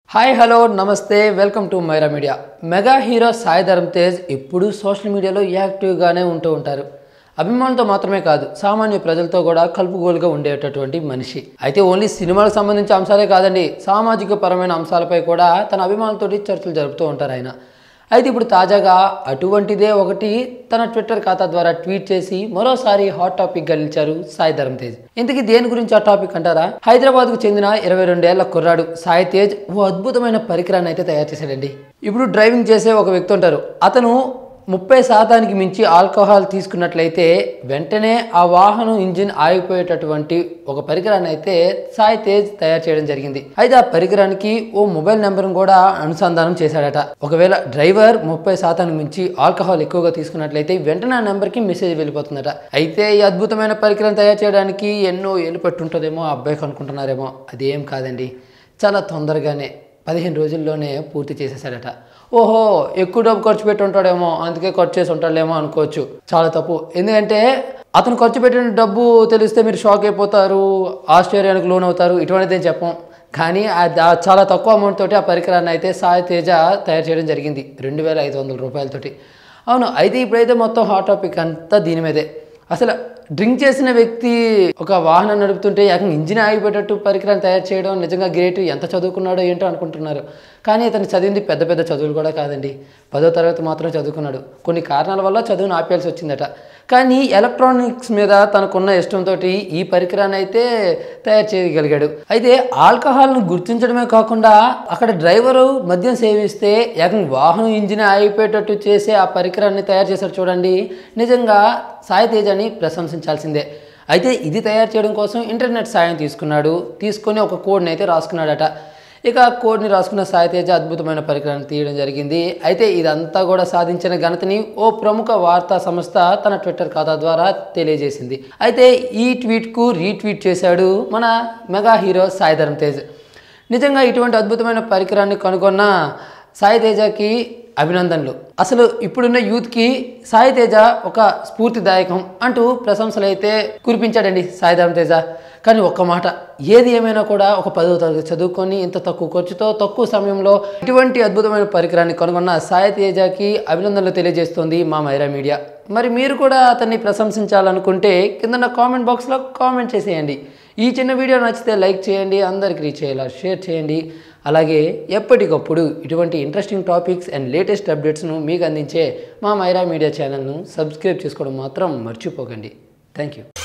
hi hello నమస్తే welcome to Maira Media mega hero Sai Dharam Tej ఎప్పుడూ social మీడియాలో యాక్టివ్గానే ఉంటూ ఉంటారు అభిమానులతో మాత్రమే కాదు సామాన్య ప్రజలతో కూడా కలుపుగోలుగా ఉండేటటువంటి మనిషి అయితే ఓన్లీ సినిమాలకు సంబంధించిన అంశాలే కాదండి సామాజిక పరమైన అంశాలపై కూడా తన అభిమానులతోటి చర్చలు జరుపుతూ ఉంటారు ఆయన అయితే ఇప్పుడు తాజాగా అటువంటిదే ఒకటి తన ట్విట్టర్ ఖాతా ద్వారా ట్వీట్ చేసి మరోసారి హాట్ టాపిక్ గెలిచారు సాయి ధరమ్ తేజ్ ఇంతకీ దేని గురించి ఆ టాపిక్ అంటారా హైదరాబాద్ కు చెందిన ఇరవై రెండేళ్ల కుర్రాడు సాయి తేజ్ ఓ అద్భుతమైన పరికరాన్ని అయితే తయారు చేశాడండి ఇప్పుడు డ్రైవింగ్ చేసే ఒక వ్యక్తి ఉంటారు అతను ముప్పై శాతానికి మించి ఆల్కహాల్ తీసుకున్నట్లయితే వెంటనే ఆ వాహనం ఇంజిన్ ఆగిపోయేటటువంటి ఒక పరికరాన్ని అయితే సాయి తేజ్ తయారు చేయడం జరిగింది అయితే ఆ పరికరానికి ఓ మొబైల్ నెంబర్ను కూడా అనుసంధానం చేశాడట ఒకవేళ డ్రైవర్ ముప్పై శాతానికి మించి ఆల్కహాల్ ఎక్కువగా తీసుకున్నట్లయితే వెంటనే ఆ నెంబర్కి మెసేజ్ వెళ్ళిపోతుందట అయితే ఈ అద్భుతమైన పరికరం తయారు చేయడానికి ఎన్నో ఏళ్ళు పట్టుంటుందేమో ఆ అబ్బాయికి అనుకుంటున్నారేమో అదేం కాదండి చాలా తొందరగానే పదిహేను రోజుల్లోనే పూర్తి చేసేసాడట ఓహో ఎక్కువ డబ్బు ఖర్చు పెట్టి ఉంటాడేమో అందుకే ఖర్చు చేసి ఉంటాడేమో అనుకోవచ్చు చాలా తప్పు ఎందుకంటే అతను ఖర్చు పెట్టిన డబ్బు తెలిస్తే మీరు షాక్ అయిపోతారు ఆశ్చర్యానికి లోన్ అవుతారు ఇటువంటిది ఏం చెప్పం కానీ ఆ- ఆ చాలా తక్కువ అమౌంట్ తోటి ఆ పరికరాన్ని అయితే సాయి తేజ తయారు చేయడం జరిగింది రెండు వేల ఐదు వందల రూపాయలతోటి అవును అయితే ఇప్పుడైతే మొత్తం హాట్ టాపిక్ అంతా దీని మీదే అసలు డ్రింక్ చేసిన వ్యక్తి ఒక వాహనం నడుపుతుంటే ఏకంగా ఇంజిన్ ఆగిపోయేటట్టు పరికరాన్ని తయారు చేయడం నిజంగా గ్రేట్ ఎంత చదువుకున్నాడో ఏంటో అనుకుంటున్నారు కానీ అతను చదివింది పెద్ద పెద్ద చదువులు కూడా కాదండి పదో తరగతి మాత్రం చదువుకున్నాడు కొన్ని కారణాల వల్ల చదువును ఆపేయాల్సి వచ్చిందట కానీ ఎలక్ట్రానిక్స్ మీద తనకున్న ఇష్టంతో ఈ పరికరాన్ని అయితే తయారు చేయగలిగాడు అయితే ఆల్కహాల్ను గుర్తించడమే కాకుండా అక్కడ డ్రైవరు మద్యం సేవిస్తే ఏకంగా వాహనం ఇంజిన్ ఆగిపోయేటట్టు చేసే ఆ పరికరాన్ని తయారు చేశారు చూడండి నిజంగా సాయి తేజని ప్రశంసించాల్సిందే అయితే ఇది తయారు చేయడం కోసం ఇంటర్నెట్ సాయం తీసుకున్నాడు తీసుకొని ఒక కోడ్ని అయితే రాసుకున్నాడట ఇక ఆ కోడ్ని రాసుకున్న సాయి తేజ అద్భుతమైన పరికరాన్ని తీయడం జరిగింది అయితే ఇదంతా కూడా సాధించిన ఘనతని ఓ ప్రముఖ వార్తా సంస్థ తన ట్విట్టర్ ఖాతా ద్వారా తెలియజేసింది అయితే ఈ ట్వీట్కు రీట్వీట్ చేశాడు మన మెగా హీరో సాయి ధరమ్ తేజ్ నిజంగా ఇటువంటి అద్భుతమైన పరికరాన్ని కనుగొన్న సాయి తేజకి అభినందనలు అసలు ఇప్పుడున్న యూత్కి సాయి తేజ ఒక స్ఫూర్తిదాయకం అంటూ ప్రశంసలు అయితే కురిపించాడండి సాయి ధరమ్ తేజ కానీ ఒక్క మాట ఏది ఏమైనా కూడా ఒక పదవ తరగతి చదువుకొని ఇంత తక్కువ ఖర్చుతో తక్కువ సమయంలో ఇటువంటి అద్భుతమైన పరికరాన్ని కనుగొన్న సాయి తేజకి అభినందనలు తెలియజేస్తోంది మా మైరా మీడియా మరి మీరు కూడా అతన్ని ప్రశంసించాలనుకుంటే కింద కామెంట్ బాక్స్లో కామెంట్ చేసేయండి ఈ చిన్న వీడియో నచ్చితే లైక్ చేయండి అందరికి రీచ్ అయ్యేలా షేర్ చేయండి అలాగే ఎప్పటికప్పుడు ఇటువంటి ఇంట్రెస్టింగ్ టాపిక్స్ అండ్ లేటెస్ట్ అప్డేట్స్ను మీకు అందించే మా మైరా మీడియా ఛానల్ను సబ్స్క్రైబ్ చేసుకోవడం మాత్రం మర్చిపోకండి థ్యాంక్ యూ